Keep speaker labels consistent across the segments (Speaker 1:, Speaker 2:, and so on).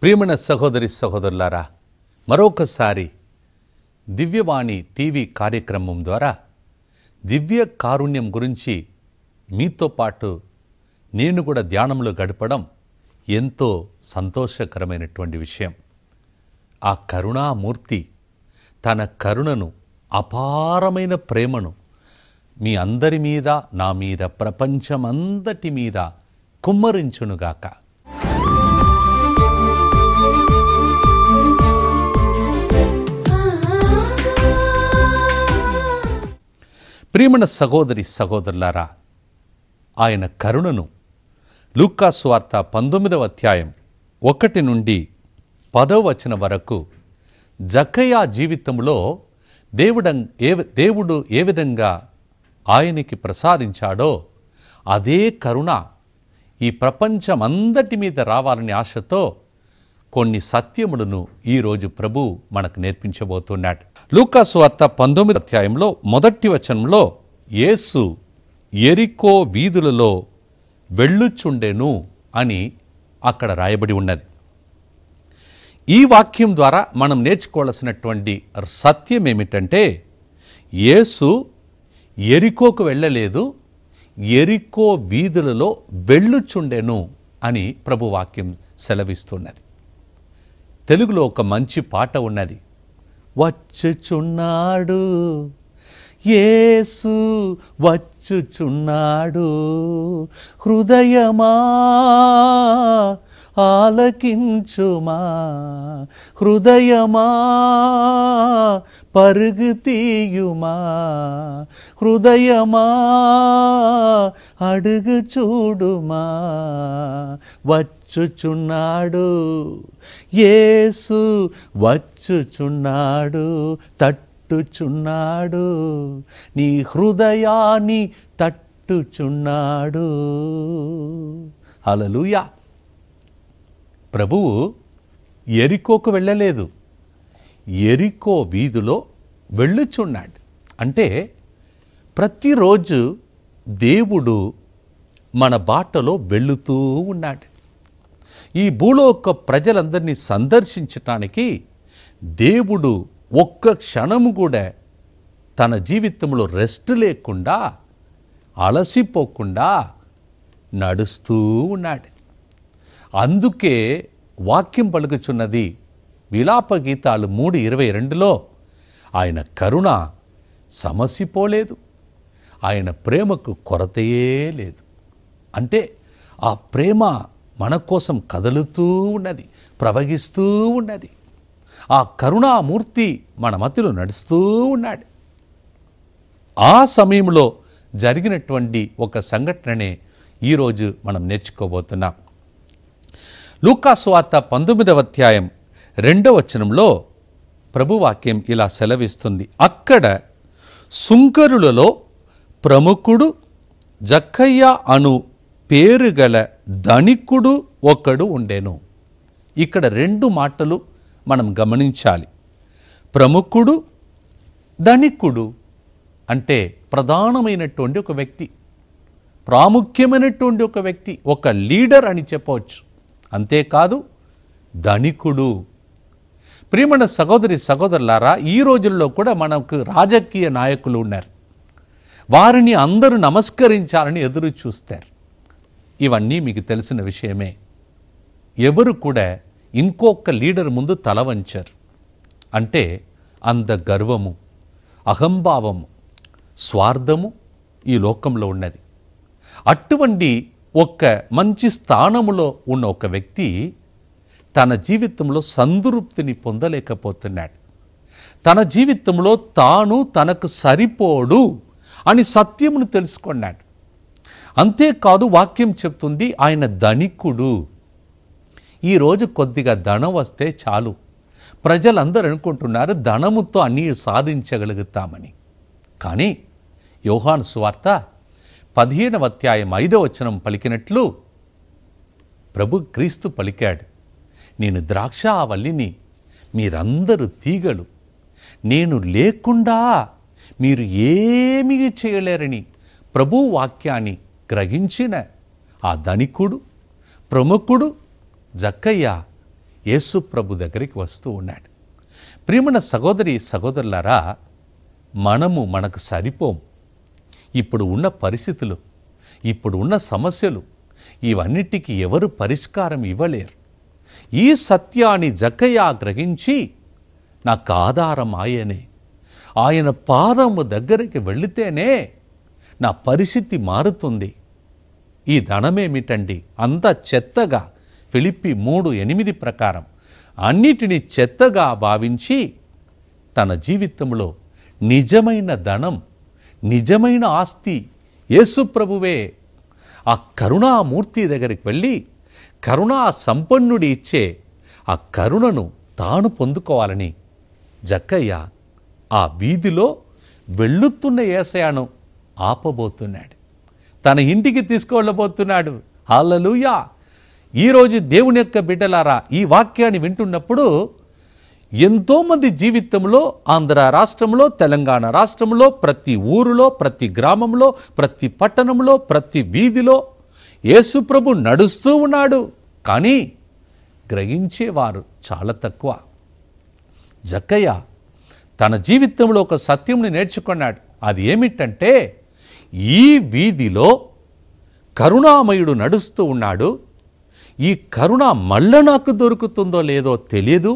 Speaker 1: ప్రియమైన సహోదరి సహోదరులారా మరొకసారి దివ్యవాణి టీవీ కార్యక్రమం ద్వారా దివ్య కారుణ్యం గురించి మీతో పాటు నేను కూడా ధ్యానంలో గడపడం ఎంతో సంతోషకరమైనటువంటి విషయం ఆ కరుణామూర్తి తన కరుణను అపారమైన ప్రేమను మీ అందరి మీద నా మీద ప్రపంచమంతటి మీద కుమ్మరించునుగాక ప్రియమైన సహోదరి సహోదరులారా ఆయన కరుణను లూకాసు వార్త పంతొమ్మిదవ అధ్యాయం ఒకటి నుండి పదవ వచనం వరకు జక్కయ్య జీవితంలో దేవుడ ఏ దేవుడు ఏ విధంగా ఆయనకి ప్రసాదించాడో అదే కరుణ ఈ ప్రపంచమందటి మీద రావాలని ఆశతో కొన్ని సత్యములను ఈరోజు ప్రభు మనకు నేర్పించబోతున్నాడు లూకాసు వార్త పంతొమ్మిది అధ్యాయంలో మొదటి వచనంలో యేసు ఎరికో వీధులలో వెళ్ళుచుండెను అని అక్కడ రాయబడి ఉన్నది ఈ వాక్యం ద్వారా మనం నేర్చుకోవాల్సినటువంటి సత్యం ఏమిటంటే యేసు ఎరికోకు వెళ్ళలేదు ఎరికో వీధులలో వెళ్ళుచుండెను అని ప్రభు వాక్యం సెలవిస్తున్నది తెలుగులో ఒక మంచి పాట ఉన్నది వచ్చుచున్నాడు యేసు వచ్చుచున్నాడు హృదయమా ఆలకించుమా హృదయమా పరుగు తీయుమా హృదయమా అడుగు చూడుమా వచ్చుచున్నాడు యేసు వచ్చుచున్నాడు తట్టుచున్నాడు నీ హృదయాన్ని తట్టుచున్నాడు హలలుయా ప్రభువు ఎరికోకు వెళ్ళలేదు ఎరికో వీధిలో వెళ్ళుచున్నాడు అంటే ప్రతిరోజు దేవుడు మన బాటలో వెళుతూ ఉన్నాడు ఈ భూలోక ప్రజలందరినీ సందర్శించటానికి దేవుడు ఒక్క క్షణము కూడా తన జీవితంలో రెస్ట్ లేకుండా అలసిపోకుండా నడుస్తూ ఉన్నాడు అందుకే వాక్యం పలుకుచున్నది విలాప గీతాలు మూడు ఇరవై రెండులో ఆయన కరుణ సమసిపోలేదు ఆయన ప్రేమకు కొరతయే లేదు అంటే ఆ ప్రేమ మన కోసం కదులుతూ ఉన్నది ప్రవహిస్తూ ఉన్నది ఆ కరుణామూర్తి మన మధ్యలో నడుస్తూ ఉన్నాడు ఆ సమయంలో జరిగినటువంటి ఒక సంఘటననే ఈరోజు మనం నేర్చుకోబోతున్నాం లూకాసు వార్త పంతొమ్మిదవ అధ్యాయం రెండవ వచనంలో ప్రభువాక్యం ఇలా సెలవిస్తుంది అక్కడ సుంకరులలో ప్రముఖుడు జక్కయ్య అను పేరు గల ధనికుడు ఒకడు ఉండెను ఇక్కడ రెండు మాటలు మనం గమనించాలి ప్రముఖుడు ధనికుడు అంటే ప్రధానమైనటువంటి ఒక వ్యక్తి ప్రాముఖ్యమైనటువంటి ఒక వ్యక్తి ఒక లీడర్ అని చెప్పవచ్చు అంతేకాదు ధనికుడు ప్రియమైన సహోదరి సహోదరులారా ఈ రోజుల్లో కూడా మనకు రాజకీయ నాయకులు ఉన్నారు వారిని అందరూ నమస్కరించాలని ఎదురు చూస్తారు ఇవన్నీ మీకు తెలిసిన విషయమే ఎవరు కూడా ఇంకొక లీడర్ ముందు తల వంచారు అంటే అంత గర్వము అహంభావము స్వార్థము ఈ లోకంలో ఉన్నది అటువంటి ఒక మంచి స్థానములో ఉన్న ఒక వ్యక్తి తన జీవితంలో సంతృప్తిని పొందలేకపోతున్నాడు తన జీవితంలో తాను తనకు సరిపోడు అని సత్యమును తెలుసుకున్నాడు అంతేకాదు వాక్యం చెప్తుంది ఆయన ధనికుడు ఈరోజు కొద్దిగా ధనం వస్తే చాలు ప్రజలందరూ అనుకుంటున్నారు ధనముతో అన్నీ సాధించగలుగుతామని కానీ యోహాను సువార్త పదిహేనవ అధ్యాయం ఐదవ వచనం పలికినట్లు ప్రభు క్రీస్తు పలికాడు నేను ద్రాక్షావల్లిని మీరందరూ తీగలు నేను లేకుండా మీరు ఏమీ చేయలేరని ప్రభు వాక్యాన్ని గ్రహించిన ఆ ధనికుడు ప్రముఖుడు జక్కయ్య యేసు ప్రభు దగ్గరికి వస్తూ ఉన్నాడు ప్రియమైన సహోదరి సహోదరులారా మనము మనకు సరిపోం ఇప్పుడు ఉన్న పరిస్థితులు ఇప్పుడు ఉన్న సమస్యలు ఇవన్నిటికీ ఎవరు పరిష్కారం ఇవ్వలేరు ఈ సత్యాన్ని జక్కయ్య గ్రహించి నాకు ఆధారం ఆయనే ఆయన పాదము దగ్గరికి వెళితేనే నా పరిస్థితి మారుతుంది ఈ ధనమేమిటండి అంత చెత్తగా ఫిలిప్పి మూడు ఎనిమిది ప్రకారం అన్నిటినీ చెత్తగా భావించి తన జీవితంలో నిజమైన ధనం నిజమైన ఆస్తి యేసుప్రభువే ఆ కరుణామూర్తి దగ్గరికి వెళ్ళి కరుణా సంపన్నుడి ఇచ్చే ఆ కరుణను తాను పొందుకోవాలని జక్కయ్య ఆ వీధిలో వెళ్ళుతున్న ఏసయాను ఆపబోతున్నాడు తన ఇంటికి తీసుకువెళ్ళబోతున్నాడు హాలలుయా ఈరోజు దేవుని యొక్క బిడ్డలారా ఈ వాక్యాన్ని వింటున్నప్పుడు ఎంతోమంది జీవితంలో ఆంధ్ర రాష్ట్రంలో తెలంగాణ రాష్ట్రంలో ప్రతి ఊరిలో ప్రతి గ్రామంలో ప్రతి పట్టణంలో ప్రతి వీధిలో యేసుప్రభు నడుస్తూ ఉన్నాడు కానీ గ్రహించేవారు చాలా తక్కువ జక్కయ్య తన జీవితంలో ఒక సత్యంని నేర్చుకున్నాడు అది ఏమిటంటే ఈ వీధిలో కరుణామయుడు నడుస్తూ ఉన్నాడు ఈ కరుణ మళ్ళా నాకు దొరుకుతుందో లేదో తెలియదు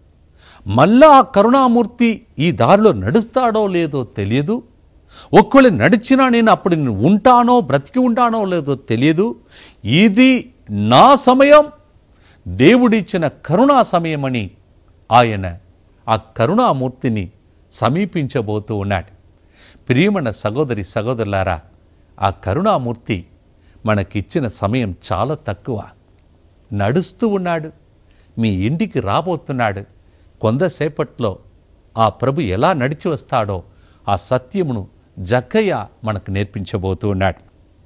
Speaker 1: మళ్ళా ఆ కరుణామూర్తి ఈ దారిలో నడుస్తాడో లేదో తెలియదు ఒకవేళ నడిచినా నేను అప్పుడు నేను ఉంటానో బ్రతికి ఉంటానో లేదో తెలియదు ఇది నా సమయం దేవుడిచ్చిన కరుణా సమయమని ఆయన ఆ కరుణామూర్తిని సమీపించబోతూ ఉన్నాడు ప్రియమణ సహోదరి సహోదరులారా ఆ కరుణామూర్తి మనకిచ్చిన సమయం చాలా తక్కువ నడుస్తూ ఉన్నాడు మీ ఇంటికి రాబోతున్నాడు కొంతసేపట్లో ఆ ప్రభు ఎలా నడిచి వస్తాడో ఆ సత్యమును జక్కయ్య మనకు నేర్పించబోతూ ఉన్నాడు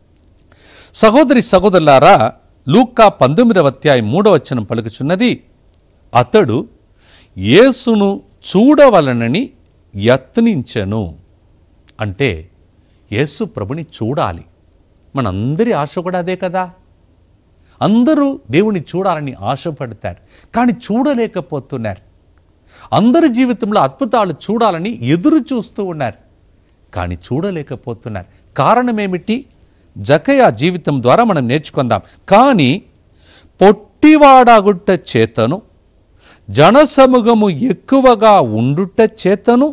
Speaker 1: సహోదరి సహోదరులారా లూకా పంతొమ్మిదవ అధ్యాయం మూడవ వచనం పలుకుచున్నది అతడు యేసును చూడవలనని యత్నించెను అంటే యేసు ప్రభుని చూడాలి మనందరి ఆశ కూడా అదే కదా అందరూ దేవుని చూడాలని ఆశపడతారు కానీ చూడలేకపోతున్నారు అందరి జీవితంలో అద్భుతాలు చూడాలని ఎదురు చూస్తూ ఉన్నారు కానీ చూడలేకపోతున్నారు కారణం ఏమిటి జకయ జీవితం ద్వారా మనం నేర్చుకుందాం కానీ పొట్టివాడగుట్ట చేతను జనసముగము ఎక్కువగా ఉండుట చేతను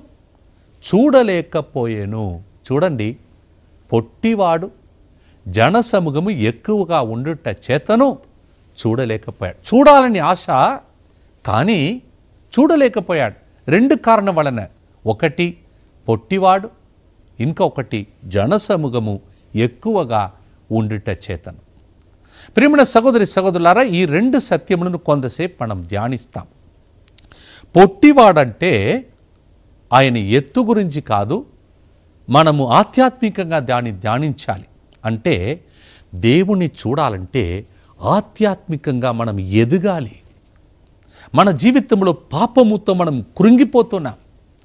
Speaker 1: చూడలేకపోయేను చూడండి పొట్టివాడు జనసముగము ఎక్కువగా ఉండుట చేతను చూడలేకపోయాడు చూడాలని ఆశ కానీ చూడలేకపోయాడు రెండు కారణం వలన ఒకటి పొట్టివాడు ఇంకొకటి జనసముగము ఎక్కువగా ఉండుట చేతను ప్రియమైన సహోదరి సహోదరులారా ఈ రెండు సత్యములను కొంతసేపు మనం ధ్యానిస్తాం పొట్టివాడంటే ఆయన ఎత్తు గురించి కాదు మనము ఆధ్యాత్మికంగా దాన్ని ధ్యానించాలి అంటే దేవుణ్ణి చూడాలంటే ఆధ్యాత్మికంగా మనం ఎదగాలి మన జీవితంలో పాపముతో మనం కృంగిపోతున్నాం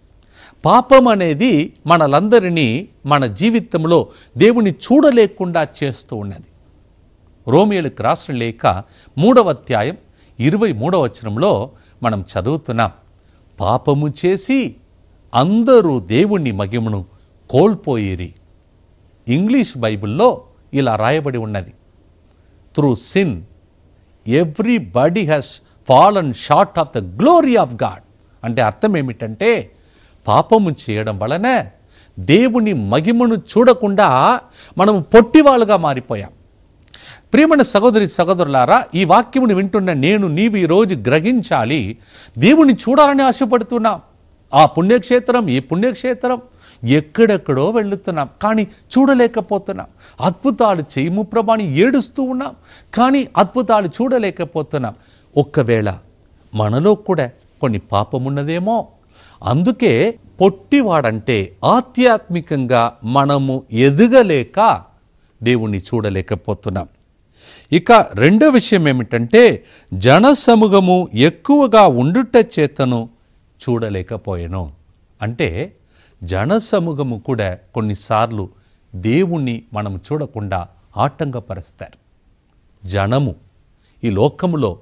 Speaker 1: పాపం అనేది మనలందరినీ మన జీవితంలో దేవుని చూడలేకుండా చేస్తూ ఉన్నది రోమియోలకు రాసిన లేఖ మూడవ అధ్యాయం ఇరవై మూడవ వచనంలో మనం చదువుతున్నాం పాపము చేసి అందరూ దేవుని మహిమను కోల్పోయిరి ఇంగ్లీష్ బైబిల్లో ఇలా రాయబడి ఉన్నది through sin everybody has fallen short of the glory of God అంటే అర్థం ఏమిటంటే పాపము చేయడం వలన దేవుని మహిమను చూడకుండా మనం పొట్టివాళ్ళుగా మారిపోయాం ప్రియమైన సహోదరి సహోదరులారా ఈ వాక్యమును వింటున్న నేను నీవు ఈరోజు గ్రహించాలి దేవుని చూడాలని ఆశపడుతున్నాం ఆ పుణ్యక్షేత్రం ఈ పుణ్యక్షేత్రం ఎక్కడెక్కడో వెళ్తున్నాం కానీ చూడలేకపోతున్నాం అద్భుతాలు చేయము ప్రభాని ఏడుస్తూ ఉన్నాం కానీ అద్భుతాలు చూడలేకపోతున్నాం ఒక్కవేళ మనలో కూడా కొన్ని పాపమున్నదేమో అందుకే పొట్టివాడంటే ఆధ్యాత్మికంగా మనము ఎదగలేక దేవుణ్ణి చూడలేకపోతున్నాం ఇక రెండో విషయం ఏమిటంటే జనసముగము ఎక్కువగా ఉండుట చేతను చూడలేకపోయాను అంటే జనసముగము కూడా కొన్నిసార్లు దేవుణ్ణి మనం చూడకుండా ఆటంకపరుస్తారు జనము ఈ లోకములో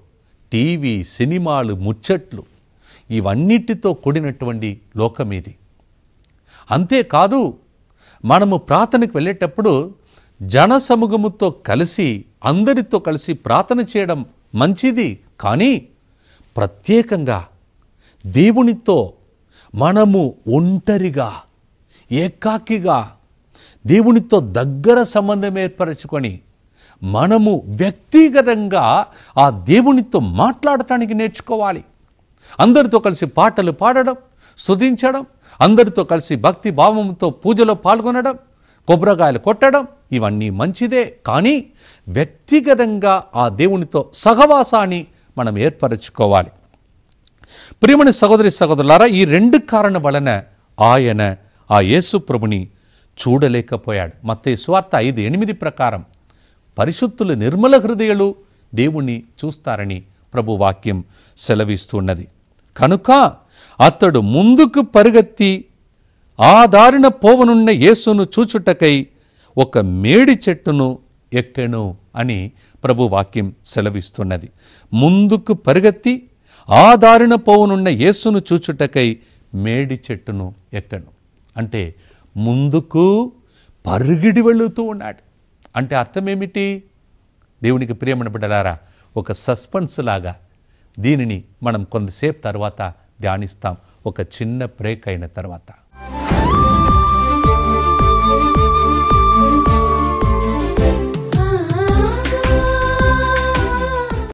Speaker 1: టీవీ సినిమాలు ముచ్చట్లు ఇవన్నిటితో కూడినటువంటి లోకం ఇది అంతేకాదు మనము ప్రార్థనకు వెళ్ళేటప్పుడు జనసముఖముతో కలిసి అందరితో కలిసి ప్రార్థన చేయడం మంచిది కానీ ప్రత్యేకంగా దేవునితో మనము ఒంటరిగా ఏకాకిగా దేవునితో దగ్గర సంబంధం ఏర్పరచుకొని మనము వ్యక్తిగతంగా ఆ దేవునితో మాట్లాడటానికి నేర్చుకోవాలి అందరితో కలిసి పాటలు పాడడం స్తుతించడం అందరితో కలిసి భక్తి భావంతో పూజలో పాల్గొనడం కొబ్బరికాయలు కొట్టడం ఇవన్నీ మంచిదే కానీ వ్యక్తిగతంగా ఆ దేవునితో సహవాసాన్ని మనం ఏర్పరచుకోవాలి ప్రియమణి సహోదరి సహోదరులారా ఈ రెండు కారణం వలన ఆయన ఆ యేసు ప్రభుని చూడలేకపోయాడు మత్తయి సువార్త ఐదు ఎనిమిది ప్రకారం పరిశుద్ధులు నిర్మల హృదయులు దేవుణ్ణి చూస్తారని ప్రభు వాక్యం సెలవిస్తున్నది కనుక అతడు ముందుకు పరిగెత్తి ఆ దారిన పోవనున్న యేసును చూచుటకై ఒక మేడి చెట్టును ఎక్కెను అని ప్రభు వాక్యం సెలవిస్తున్నది ముందుకు పరిగెత్తి ఆ దారిన పోవనున్న యేసును చూచుటకై మేడి చెట్టును ఎక్కను అంటే ముందుకు పరుగిడి వెళుతూ ఉన్నాడు అంటే అర్థమేమిటి దేవునికి ప్రియమైన బిడ్డలారా ఒక సస్పెన్స్ లాగా దీనిని మనం కొంతసేపు తర్వాత ధ్యానిస్తాం ఒక చిన్న బ్రేక్ అయిన తర్వాత